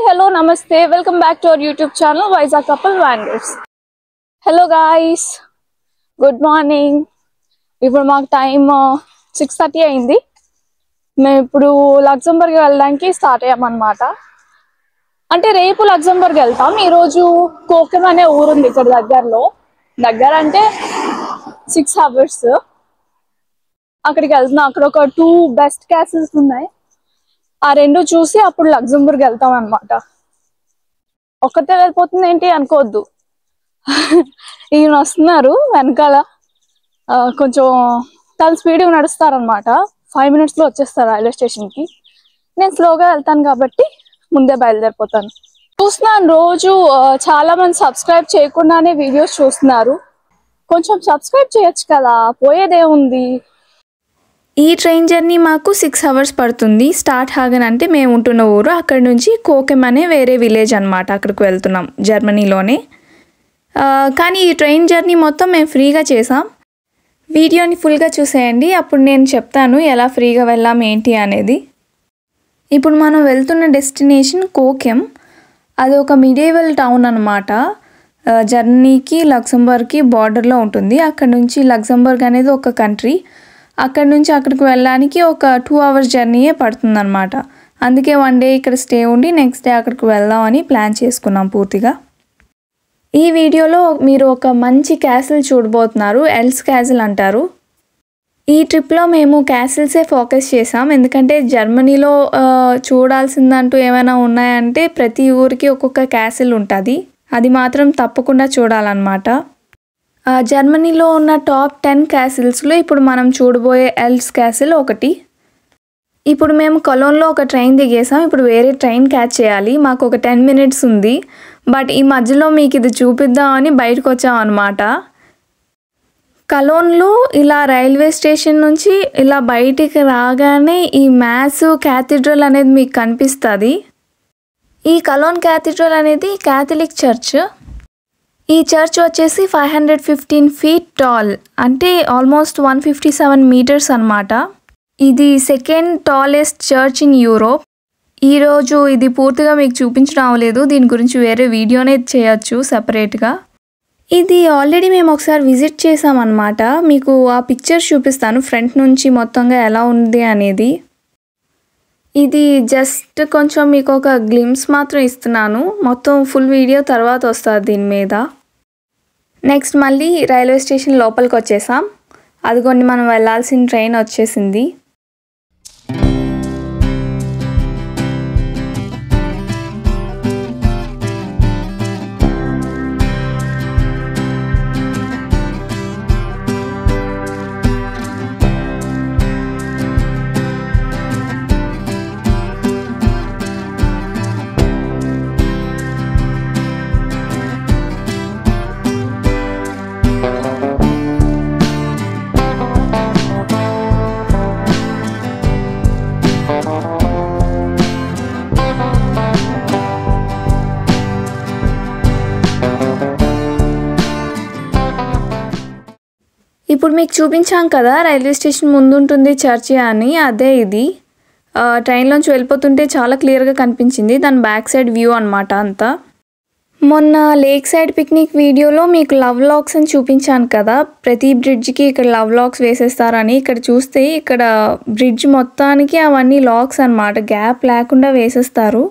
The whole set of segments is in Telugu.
హలో నమస్తే welcome back to our YouTube channel Vizag couple wanders hello guys good morning ఇప్పుడు మాకు టైం సిక్స్ థర్టీ అయింది మేము ఇప్పుడు లగ్జంబర్గ్ వెళ్ళడానికి స్టార్ట్ అయ్యామన్నమాట అంటే రేపు లగ్జంబర్గ్ వెళ్తాం ఈరోజు కోకెం అనే ఊరుంది ఇక్కడ దగ్గరలో దగ్గర అంటే సిక్స్ అవర్స్ అక్కడికి వెళ్తున్నాం అక్కడ ఒక టూ బెస్ట్ క్యాసెస్ ఉన్నాయి ఆ రెండు చూసి అప్పుడు లగ్జంబర్గ్ వెళ్తాం అనమాట ఒక్కతే వెళ్ళిపోతుంది ఏంటి అనుకోవద్దు ఈయన వస్తున్నారు వెనకాల ఆ, కొంచెం చాలా స్పీడ్గా నడుస్తారనమాట ఫైవ్ మినిట్స్లో వచ్చేస్తారు రైల్వే స్టేషన్కి నేను స్లోగా వెళ్తాను కాబట్టి ముందే బయలుదేరిపోతాను చూస్తున్నాను రోజు ఆ, చాలా మంది సబ్స్క్రైబ్ చేయకుండానే వీడియోస్ చూస్తున్నారు కొంచెం సబ్స్క్రైబ్ చేయొచ్చు కదా పోయేదేముంది ఈ ట్రైన్ జర్నీ మాకు సిక్స్ అవర్స్ పడుతుంది స్టార్ట్ హాగన్ అంటే మేము ఉంటున్న ఊరు అక్కడ నుంచి కోకెమ్ అనే వేరే విలేజ్ అనమాట అక్కడికి వెళ్తున్నాం జర్మనీలోనే ఆ, కానీ ఈ ట్రైన్ జర్నీ మొత్తం మేము ఫ్రీగా చేసాం వీడియోని ఫుల్గా చూసేయండి అప్పుడు నేను చెప్తాను ఎలా ఫ్రీగా వెళ్ళాం ఏంటి అనేది ఇప్పుడు మనం వెళ్తున్న డెస్టినేషన్ కోకెమ్ అది ఒక మిడేవల్ టౌన్ అనమాట జర్మనీకి లక్సంబర్గ్కి బార్డర్లో ఉంటుంది అక్కడ నుంచి లక్సంబర్గ్ అనేది ఒక కంట్రీ అక్కడ నుంచి అక్కడికి వెళ్ళడానికి ఒక టూ అవర్స్ జర్నీయే పడుతుందన్నమాట అందుకే వన్ డే ఇక్కడ స్టే ఉండి నెక్స్ట్ డే అక్కడికి వెళ్దామని ప్లాన్ చేసుకున్నాం పూర్తిగా ఈ వీడియోలో మీరు ఒక మంచి క్యాసిల్ చూడబోతున్నారు ఎల్స్ క్యాసిల్ అంటారు ఈ ట్రిప్లో మేము క్యాసిల్సే ఫోకస్ చేసాం ఎందుకంటే జర్మనీలో ఆ, చూడాల్సిందంటూ ఏమైనా ఉన్నాయంటే ప్రతి ఊరికి ఒక్కొక్క క్యాసిల్ ఉంటుంది అది మాత్రం తప్పకుండా చూడాలన్నమాట ఆ, జర్మనీలో ఉన్న టాప్ టెన్ క్యాసిల్స్లో ఇప్పుడు మనం చూడబోయే ఎల్స్ క్యాసిల్ ఒకటి ఇప్పుడు మేము కొలోన్లో ఒక ట్రైన్ దిగేసాం ఇప్పుడు వేరే ట్రైన్ క్యాచ్ చేయాలి మాకు ఒక టెన్ మినిట్స్ ఉంది బట్ ఈ మధ్యలో మీకు ఇది చూపిద్దామని బయటకు వచ్చాం అనమాట కలోన్లో ఇలా రైల్వే స్టేషన్ నుంచి ఇలా బయటికి రాగానే ఈ మ్యాథ్స్ క్యాథిడ్రల్ అనేది మీకు కనిపిస్తుంది ఈ కలోన్ క్యాథిడ్రల్ అనేది క్యాథలిక్ చర్చ్ ఈ చర్చ్ వచ్చేసి five hundred fifteen feet tall అంటే almost one fifty seven meters అనమాట ఇది second tallest church in Europe ఈరోజు ఇది పూర్తిగా మీకు చూపించడం అవ్వలేదు దీని గురించి వేరే వీడియోనే చేయొచ్చు సపరేట్గా ఇది ఆల్రెడీ మేము ఒకసారి విజిట్ చేసామన్నమాట మీకు ఆ పిక్చర్ చూపిస్తాను ఫ్రంట్ నుంచి మొత్తంగా ఎలా ఉంది అనేది ఇది జస్ట్ కొంచెం మీకు ఒక గ్లిమ్స్ మాత్రం ఇస్తున్నాను మొత్తం ఫుల్ వీడియో తర్వాత వస్తుంది దీని మీద నెక్స్ట్ మళ్ళీ రైల్వే స్టేషన్ లోపలికి వచ్చేసాం అదిగోండి మనం వెళ్ళాల్సిన ట్రైన్ వచ్చేసింది ఇప్పుడు మీకు చూపించాం కదా రైల్వే స్టేషన్ ముందు ఉంటుంది చర్చి అని అదే ఇది ఆ, ట్రైన్లోంచి వెళ్ళిపోతుంటే చాలా క్లియర్గా కనిపించింది దాని బ్యాక్ సైడ్ వ్యూ అనమాట అంతా మొన్న లేక్ సైడ్ పిక్నిక్ వీడియోలో మీకు లవ్ లాక్స్ అని చూపించాను కదా ప్రతి బ్రిడ్జ్కి ఇక్కడ లవ్ లాక్స్ వేసేస్తారని ఇక్కడ చూస్తే ఇక్కడ బ్రిడ్జ్ మొత్తానికి అవన్నీ లాక్స్ అన్నమాట గ్యాప్ లేకుండా వేసేస్తారు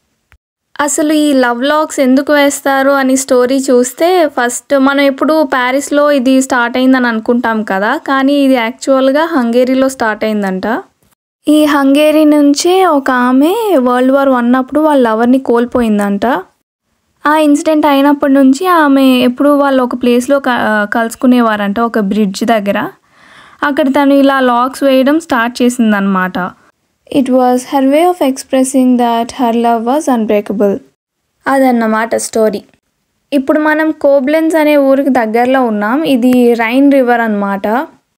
అసలు ఈ లవ్ లాక్స్ ఎందుకు వేస్తారు అని స్టోరీ చూస్తే ఫస్ట్ మనం ఎప్పుడు ప్యారిస్లో ఇది స్టార్ట్ అయిందని అనుకుంటాం కదా కానీ ఇది యాక్చువల్గా హంగేరీలో స్టార్ట్ అయిందంట ఈ హంగేరీ నుంచే ఒక ఆమె వరల్డ్ వార్ వన్ అప్పుడు వాళ్ళ లవర్ని కోల్పోయిందంట ఆ ఇన్సిడెంట్ అయినప్పటి నుంచి ఆమె ఎప్పుడు వాళ్ళు ఒక ప్లేస్లో క కలుసుకునేవారంట ఒక బ్రిడ్జ్ దగ్గర అక్కడ తను ఇలా లాక్స్ వేయడం స్టార్ట్ చేసిందనమాట it was her way of expressing that her love was unbreakable అదన్నమాట స్టోరీ ఇప్పుడు మనం కోబ్లెన్స్ అనే ఊరికి దగ్గరలో ఉన్నాం ఇది రైన్ రివర్ అన్నమాట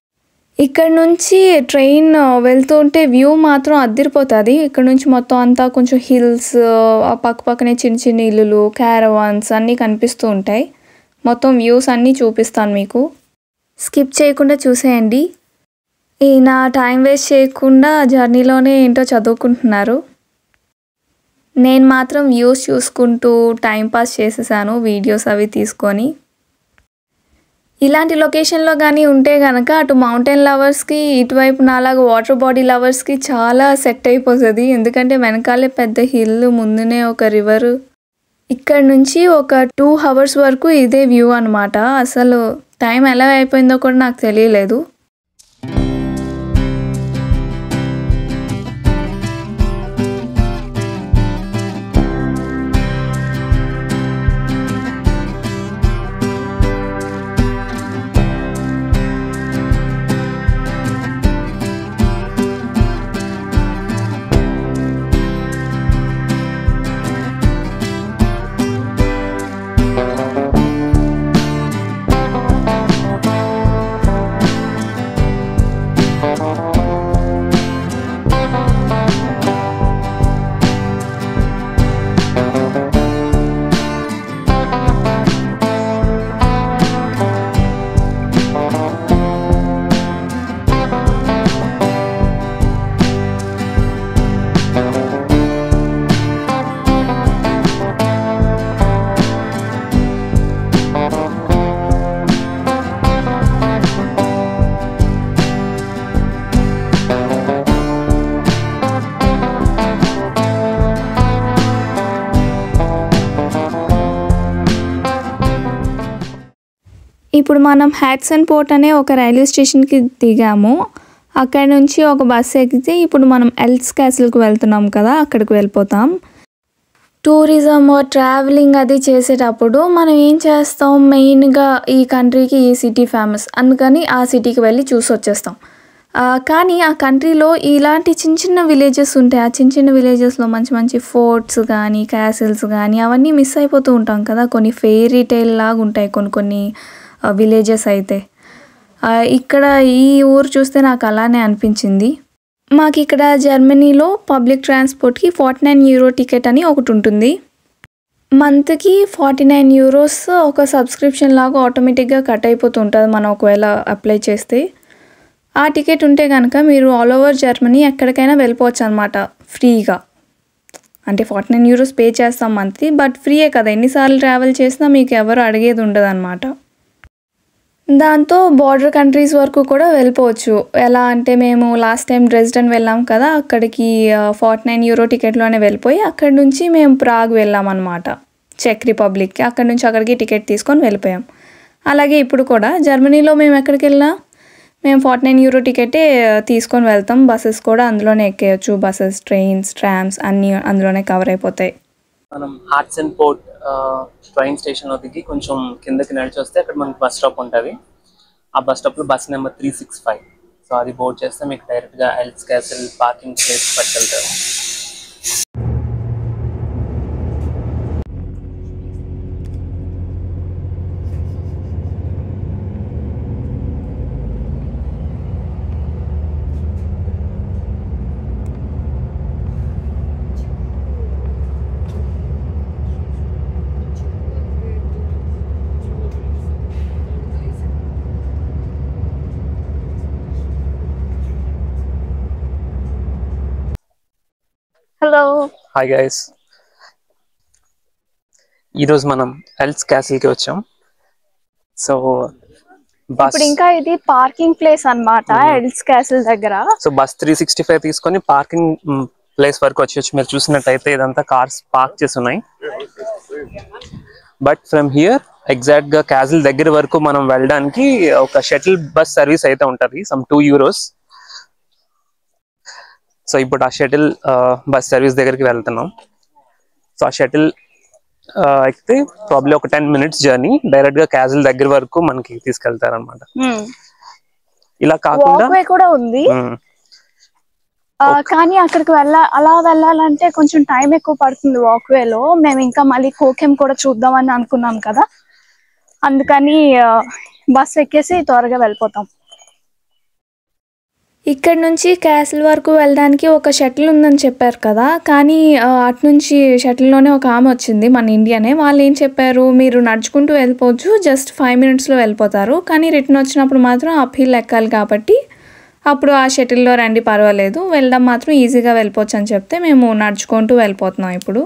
ఇక్కడ నుంచి ట్రైన్ వెళ్తుంటే వ్యూ మాత్రం అద్దరిపోతుంది ఇక్కడ నుంచి మొత్తం అంతా కొంచెం హిల్స్ ఆ పక్క పక్కనే చిన్న చిన్న ఇల్లులు క్యారవాన్స్ అన్నీ కనిపిస్తూ ఉంటాయి మొత్తం వ్యూస్ అన్నీ చూపిస్తాను మీకు స్కిప్ చేయకుండా చూసేయండి ఈయన టైం వేస్ట్ చేయకుండా జర్నీలోనే ఏంటో చదువుకుంటున్నారు నేను మాత్రం వ్యూస్ చూసుకుంటూ టైం పాస్ చేసేసాను వీడియోస్ అవి తీసుకొని ఇలాంటి లొకేషన్లో కానీ ఉంటే కనుక అటు మౌంటైన్ లవర్స్కి ఇటువైపు నాలాగా వాటర్ బాడీ లవర్స్కి చాలా సెట్ అయిపోతుంది ఎందుకంటే వెనకాలే పెద్ద హిల్ ముందునే ఒక రివర్ ఇక్కడ నుంచి ఒక టూ అవర్స్ వరకు ఇదే వ్యూ అనమాట అసలు టైం ఎలా అయిపోయిందో కూడా నాకు తెలియలేదు ఇప్పుడు మనం హ్యాట్సన్ పోర్ట్ అనే ఒక రైల్వే స్టేషన్కి దిగాము అక్కడ నుంచి ఒక బస్సు ఎక్కితే ఇప్పుడు మనం ఎల్స్ క్యాసిల్కి వెళ్తున్నాం కదా అక్కడికి వెళ్ళిపోతాం టూరిజం ట్రావెలింగ్ అది చేసేటప్పుడు మనం ఏం చేస్తాం మెయిన్గా ఈ కంట్రీకి ఈ సిటీ ఫేమస్ అందుకని ఆ సిటీకి వెళ్ళి చూసి వచ్చేస్తాం ఆ, కానీ ఆ కంట్రీలో ఇలాంటి చిన్న చిన్న విలేజెస్ ఉంటాయి ఆ చిన్న చిన్న విలేజెస్లో మంచి మంచి ఫోర్ట్స్ కానీ క్యాసిల్స్ కానీ అవన్నీ మిస్ అయిపోతూ ఉంటాం కదా కొన్ని ఫెయిరీ టైల్ లాగా ఉంటాయి కొన్ని కొన్ని విలేజెస్ అయితే ఆ, ఇక్కడ ఈ ఊరు చూస్తే నాకు అలానే అనిపించింది మాకు ఇక్కడ జర్మనీలో పబ్లిక్ ట్రాన్స్పోర్ట్కి ఫార్టీ నైన్ యూరో టికెట్ అని ఒకటి ఉంటుంది మంత్కి ఫార్టీ నైన్ యూరోస్ ఒక సబ్స్క్రిప్షన్ లాగా ఆటోమేటిక్గా కట్ అయిపోతూ ఉంటుంది మనం ఒకవేళ అప్లై చేస్తే ఆ టికెట్ ఉంటే కనుక మీరు ఆల్ ఓవర్ జర్మనీ ఎక్కడికైనా వెళ్ళిపోవచ్చు అనమాట ఫ్రీగా అంటే ఫార్టీ నైన్ యూరోస్ పే చేస్తాం మంత్లీ బట్ ఫ్రీయే కదా ఎన్నిసార్లు ట్రావెల్ చేసినా మీకు ఎవరు అడిగేది ఉండదు అనమాట దాంతో బార్డర్ కంట్రీస్ వరకు కూడా వెళ్ళిపోవచ్చు ఎలా అంటే మేము లాస్ట్ టైం డ్రెస్డన్ వెళ్ళాం కదా అక్కడికి ఫార్టీ నైన్ యూరో టికెట్లోనే వెళ్ళిపోయి అక్కడి నుంచి మేము ప్రాగ్ వెళ్ళాం అనమాట చెక్ రిపబ్లిక్కి అక్కడి నుంచి అక్కడికి టికెట్ తీసుకొని వెళ్ళిపోయాం అలాగే ఇప్పుడు కూడా జర్మనీలో మేము ఎక్కడికి వెళ్ళినా మేము ఫార్టీ నైన్ యూరో టికెటే తీసుకొని వెళ్తాం బస్సెస్ కూడా అందులోనే ఎక్కేయచ్చు బస్సెస్ ట్రైన్స్ ట్రామ్స్ అన్నీ అందులోనే కవర్ అయిపోతాయి మనం హార్ట్స్ అండ్ పోర్ట్ ట్రైన్ స్టేషన్ లో దిగి కొంచెం కిందకి నడిచి వస్తే అక్కడ మనకి బస్ స్టాప్ ఉంటుంది ఆ బస్ స్టాప్ లో bus number three six five so అది బోర్డ్ చేస్తే మీకు డైరెక్ట్ గా ఎల్స్ క్యాసిల్ పార్కింగ్ ప్లేస్ పట్టుకెళ్తారు హలో హాయ్ గైస్ ఈరోజు మనం ఎల్స్ క్యాసిల్ కి వచ్చాం సో బస్ ఇప్పుడు ఇంకా ఇది పార్కింగ్ ప్లేస్ అన్నమాట ఎల్స్ క్యాసిల్ దగ్గర so bus three sixty five తీసుకొని పార్కింగ్ ప్లేస్ వరకు వచ్చేసి మీరు చూసినట్టయితే ఇదంతా కార్స్ పార్క్ చేసి ఉన్నాయి బట్ ఫ్రమ్ హియర్ ఎగ్జాక్ట్ గా క్యాజిల్ దగ్గర వరకు మనం వెళ్ళడానికి ఒక షటిల్ బస్ సర్వీస్ అయితే ఉంటది సమ్ టూ యూరోస్ సో ఇప్పుడు ఆ షటిల్ బస్ సర్వీస్ దగ్గరికి వెళ్తున్నాం సో ఆ షటిల్ ఎక్కితే ప్రాబ్లీ ఒక టెన్ మినిట్స్ జర్నీ డైరెక్ట్ గా క్యాజిల్ దగ్గర వరకు మనకి తీసుకెళ్తారు అనమాట ఇలా కాకుండా వాక్ వే కూడా ఉంది మ్మ్. ఆ, కానీ అక్కడికి వెళ్ళ అలా వెళ్ళాలంటే కొంచెం టైం ఎక్కువ పడుతుంది వాక్ వేలో మేము ఇంకా మళ్ళీ కోకెం కూడా చూద్దామని అనుకున్నాం కదా అందుకని బస్ ఎక్కేసి త్వరగా వెళ్ళిపోతాం ఇక్కడ నుంచి క్యాసిల్ వరకు వెళ్ళడానికి ఒక షటిల్ ఉందని చెప్పారు కదా కానీ ఆ, అటు నుంచి షటిల్లోనే ఒక ఆమె వచ్చింది మన ఇండియానే వాళ్ళు ఏం చెప్పారు మీరు నడుచుకుంటూ వెళ్ళిపోవచ్చు జస్ట్ ఫైవ్ మినిట్స్లో వెళ్ళిపోతారు కానీ రిటర్న్ వచ్చినప్పుడు మాత్రం అప్ హిల్ ఎక్కాలి కాబట్టి అప్పుడు ఆ షటిల్లో రండి పర్వాలేదు వెళ్ళడం మాత్రం ఈజీగా వెళ్ళిపోవచ్చు అని చెప్తే మేము నడుచుకుంటూ వెళ్ళిపోతున్నాం ఇప్పుడు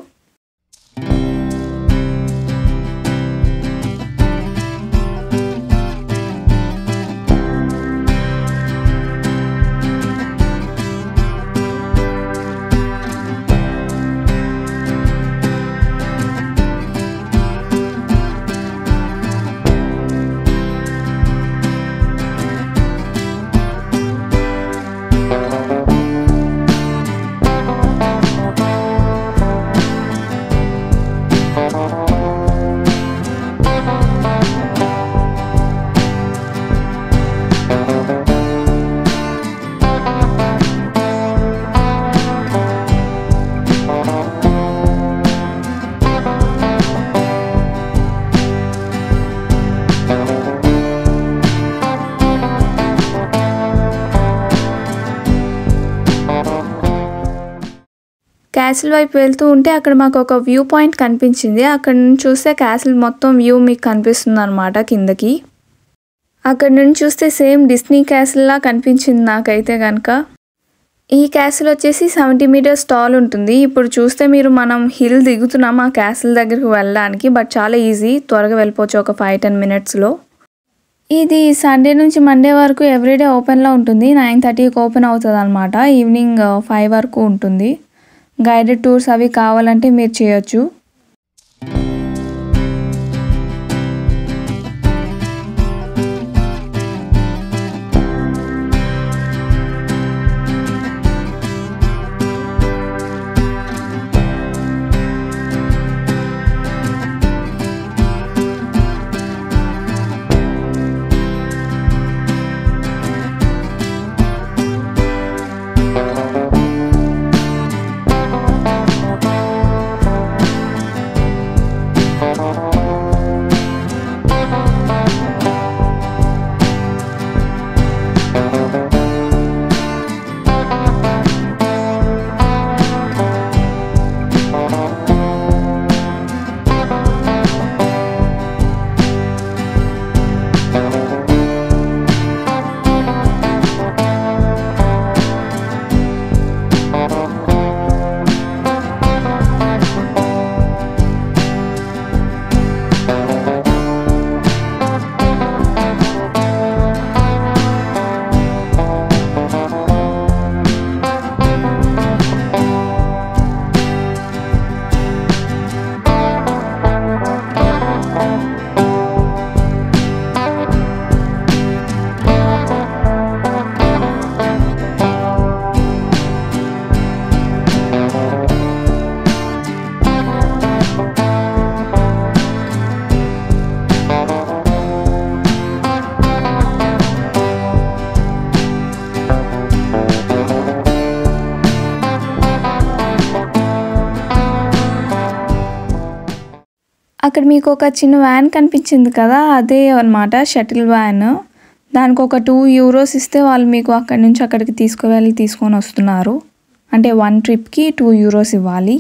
క్యాసిల్ వైపు వెళ్తూ ఉంటే అక్కడ మాకు ఒక వ్యూ పాయింట్ కనిపించింది అక్కడ నుంచి చూస్తే క్యాసిల్ మొత్తం వ్యూ మీకు కనిపిస్తుంది అనమాట కిందకి అక్కడ నుంచి చూస్తే సేమ్ డిస్నీ క్యాసిల్లా కనిపించింది నాకైతే కనుక ఈ క్యాసిల్ వచ్చేసి సెవెంటీ మీటర్స్ టాల్ ఉంటుంది ఇప్పుడు చూస్తే మీరు మనం హిల్ దిగుతున్నాం ఆ క్యాసిల్ దగ్గరికి వెళ్ళడానికి బట్ చాలా ఈజీ త్వరగా వెళ్ళిపోవచ్చు ఒక ఫైవ్ టెన్ మినిట్స్లో ఇది సండే నుంచి మండే వరకు ఎవ్రీడే ఓపెన్లో ఉంటుంది నైన్ థర్టీకి ఓపెన్ అవుతుంది అనమాట ఈవినింగ్ ఫైవ్ వరకు ఉంటుంది గైడెడ్ టూర్స్ అవి కావాలంటే మీరు చేయొచ్చు అక్కడ మీకు ఒక చిన్న వ్యాన్ కనిపించింది కదా అదే అనమాట షటిల్ వ్యాన్ దానికి ఒక టూ యూరోస్ ఇస్తే వాళ్ళు మీకు అక్కడి నుంచి అక్కడికి తీసుకువెళ్ళి తీసుకొని వస్తున్నారు అంటే వన్ ట్రిప్కి టూ యూరోస్ ఇవ్వాలి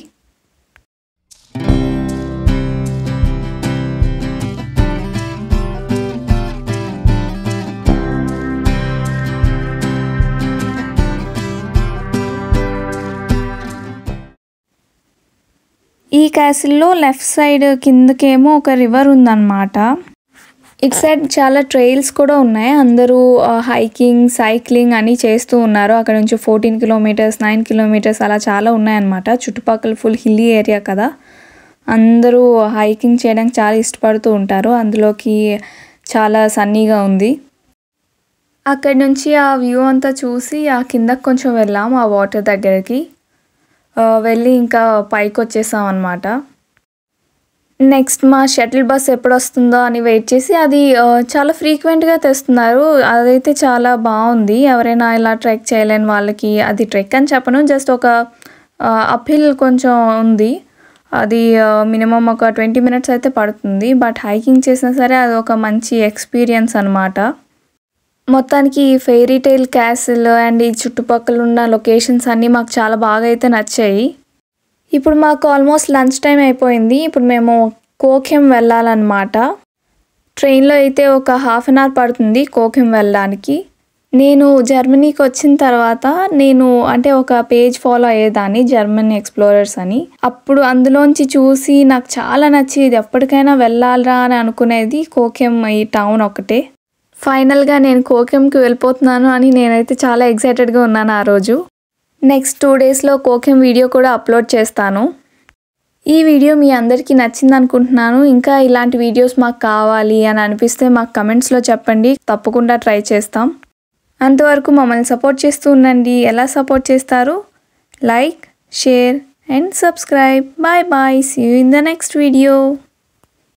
ఈ క్యాసిల్లో లెఫ్ట్ సైడ్ కిందకేమో ఒక రివర్ ఉందన్నమాట ఇటు సైడ్ చాలా ట్రైల్స్ కూడా ఉన్నాయి అందరూ హైకింగ్ సైక్లింగ్ అని చేస్తూ ఉన్నారు అక్కడ నుంచి ఫోర్టీన్ కిలోమీటర్స్ నైన్ కిలోమీటర్స్ అలా చాలా ఉన్నాయన్నమాట చుట్టుపక్కల ఫుల్ హిల్లీ ఏరియా కదా అందరూ హైకింగ్ చేయడానికి చాలా ఇష్టపడుతూ ఉంటారు అందులోకి చాలా సన్నీగా ఉంది అక్కడి నుంచి ఆ వ్యూ అంతా చూసి ఆ కిందకి కొంచెం వెళ్ళాం ఆ వాటర్ దగ్గరికి ఆ, వెళ్ళి ఇంకా పైకి వచ్చేసాం అనమాట నెక్స్ట్ మా షటిల్ బస్ ఎప్పుడు వస్తుందో అని వెయిట్ చేసి అది ఆ, చాలా ఫ్రీక్వెంట్గా తెస్తున్నారు అదైతే చాలా బాగుంది ఎవరైనా ఇలా ట్రెక్ చేయలేని వాళ్ళకి అది ట్రెక్ అని చెప్పను జస్ట్ ఒక అప్హిల్ కొంచెం ఉంది అది మినిమం ఒక ట్వంటీ మినిట్స్ అయితే పడుతుంది బట్ హైకింగ్ చేసినా సరే అది ఒక మంచి ఎక్స్పీరియన్స్ అనమాట మొత్తానికి ఈ ఫెయిరీ టైల్ క్యాసిల్ అండ్ ఈ చుట్టుపక్కల ఉన్న లొకేషన్స్ అన్నీ మాకు చాలా బాగా అయితే నచ్చాయి ఇప్పుడు మాకు ఆల్మోస్ట్ లంచ్ టైం అయిపోయింది ఇప్పుడు మేము కోకెం వెళ్ళాలన్నమాట ట్రైన్లో అయితే ఒక హాఫ్ అన్ అవర్ పడుతుంది కోకెం వెళ్ళడానికి నేను జర్మనీకి వచ్చిన తర్వాత నేను అంటే ఒక పేజ్ ఫాలో అయ్యేదాన్ని జర్మన్ ఎక్స్ప్లోరర్స్ అని అప్పుడు అందులోంచి చూసి నాకు చాలా నచ్చి ఇది ఎప్పటికైనా వెళ్ళాలరా అని అనుకునేది కోకెం ఈ టౌన్ ఒకటే ఫైనల్గా నేను కోకెంకి వెళ్ళిపోతున్నాను అని నేనైతే చాలా ఎక్సైటెడ్గా ఉన్నాను ఆ రోజు నెక్స్ట్ టూ డేస్లో కోకెం వీడియో కూడా అప్లోడ్ చేస్తాను ఈ వీడియో మీ అందరికీ నచ్చింది అనుకుంటున్నాను ఇంకా ఇలాంటి వీడియోస్ మాకు కావాలి అని అనిపిస్తే మాకు కమెంట్స్లో చెప్పండి తప్పకుండా ట్రై చేస్తాం అంతవరకు మమ్మల్ని సపోర్ట్ చేస్తూ ఉండండి ఎలా సపోర్ట్ చేస్తారు like share and subscribe bye bye see you in the next video